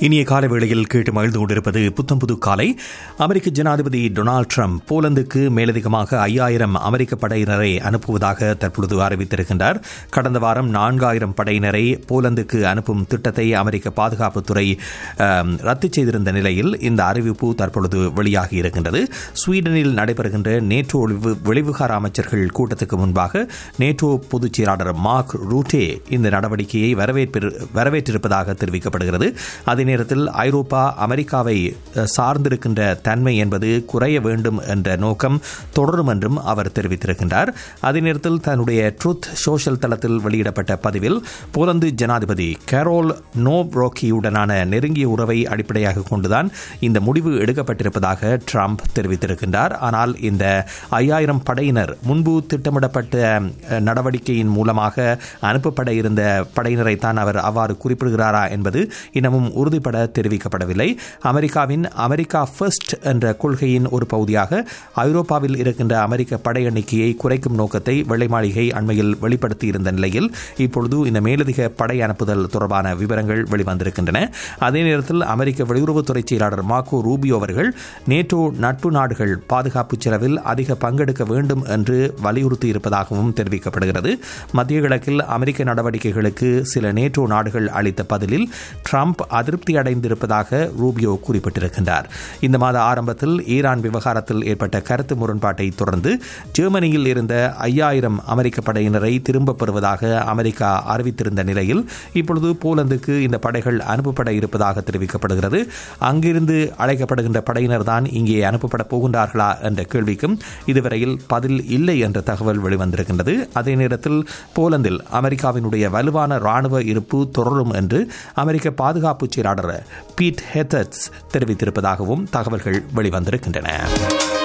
இனிய கால வேளையில் கேட்டு மகிழ்ந்து கொண்டிருப்பது புத்தம் புது காலை அமெரிக்க ஜனாதிபதி டொனால்ட் ட்ரம்ப் போலந்துக்கு மேலதிகமாக ஐயாயிரம் அமெரிக்க படையினரை அனுப்புவதாக தற்பொழுது அறிவித்திருக்கின்றார் கடந்த வாரம் நான்காயிரம் படையினரை போலந்துக்கு அனுப்பும் திட்டத்தை அமெரிக்க பாதுகாப்புத்துறை ஆம், ரத்து செய்திருந்த நிலையில் இந்த அறிவிப்பு தற்பொழுது வெளியாகி இருக்கின்றது ஸ்வீடனில் நடைபெறுகின்ற நேட்டோ ஒளிவு- வெளிவிகார அமைச்சர்கள் கூட்டத்துக்கு முன்பாக நேட்டோ பொதுச் செயலாளர் மார்க் ரூட்டே இந்த நடவடிக்கையை வரவேற்பு வரவேற்றிருப்பதாக தெரிவிக்கப்படுகிறது அதே நேரத்தில் ஐரோப்பா அமெரிக்காவை அஹ், சார்ந்திருக்கின்ற தன்மை என்பது குறைய வேண்டும் என்ற நோக்கம் தொடரும் என்றும் அவர் தெரிவித்திருக்கின்றார் அதே நேரத்தில் தன்னுடைய ட்ரூத் சோஷியல் தளத்தில் வெளியிடப்பட்ட பதிவில் போலந்து ஜனாதிபதி கேரோல் நோப்ரோக்கியுடனான நெருங்கிய உறவை அடிப்படையாக கொண்டுதான் இந்த முடிவு எடுக்கப்பட்டிருப்பதாக ட்ரம்ப் தெரிவித்திருக்கின்றார் ஆனால் இந்த ஐயாயிரம் படையினர் முன்பு திட்டமிடப்பட்ட அஹ், நடவடிக்கையின் மூலமாக அனுப்பப்பட இருந்த படையினரை தான் அவர் அவ்வாறு குறிப்பிடுகிறாரா என்பது இன்னமும் உறுதிப்பட தெரிவிக்கப்படவில்லை அமெரிக்காவின் அமெரிக்கா ஃபர்ஸ்ட் என்ற கொள்கையின் ஒரு பகுதியாக ஐரோப்பாவில் இருக்கின்ற அமெரிக்க படை எண்ணிக்கையை குறைக்கும் நோக்கத்தை வெள்ளை மாளிகை அண்மையில் வெளிப்படுத்தி இருந்த நிலையில் இப்பொழுது இந்த மேலதிக படை அனுப்புதல் தொடர்பான விவரங்கள் வெளிவந்திருக்கின்றன அதே நேரத்தில் அமெரிக்க வெளியுறவுத்துறை செயலாளர் மார்க்கோ ரூபியோ அவர்கள் நேட்டோ நட்பு நாடுகள் பாதுகாப்பு செலவில் அதிக பங்கெடுக்க வேண்டும் என்று வலியுறுத்தி இருப்பதாகவும் தெரிவிக்கப்படுகிறது மத்திய கிழக்கில் அமெரிக்க நடவடிக்கைகளுக்கு சில நேட்டோ நாடுகள் அளித்த பதிலில் ட்ரம்ப் அதிருப்தி அடைந்திருப்பதாக ரூபியோ குறிப்பிட்டிருக்கின்றார் இந்த மாத ஆரம்பத்தில் ஈரான் விவகாரத்தில் ஏற்பட்ட கருத்து முரண்பாட்டை தொடர்ந்து ஜெர்மனியில் இருந்த ஐயாயிரம் அமெரிக்க படையினரை திரும்பப் பெறுவதாக அமெரிக்கா அறிவித்திருந்த நிலையில் இப்பொழுது போலந்துக்கு இந்த படைகள் அனுப்பப்பட இருப்பதாக தெரிவிக்கப்படுகிறது அங்கிருந்து அழைக்கப்படுகின்ற படையினர் தான் இங்கே அனுப்பப்பட போகின்றார்களா என்ற கேள்விக்கும் இதுவரையில் பதில் இல்லை என்ற தகவல் வெளிவந்திருக்கின்றது அதே நேரத்தில் போலந்தில் அமெரிக்காவினுடைய வலுவான ராணுவ இருப்பு தொடரும் என்று அமெரிக்க பாதுகாப்பு செயலாளர் பீட் ஹெத்தர்ஸ் தெரிவித்திருப்பதாகவும் தகவல்கள் வெளிவந்திருக்கின்றன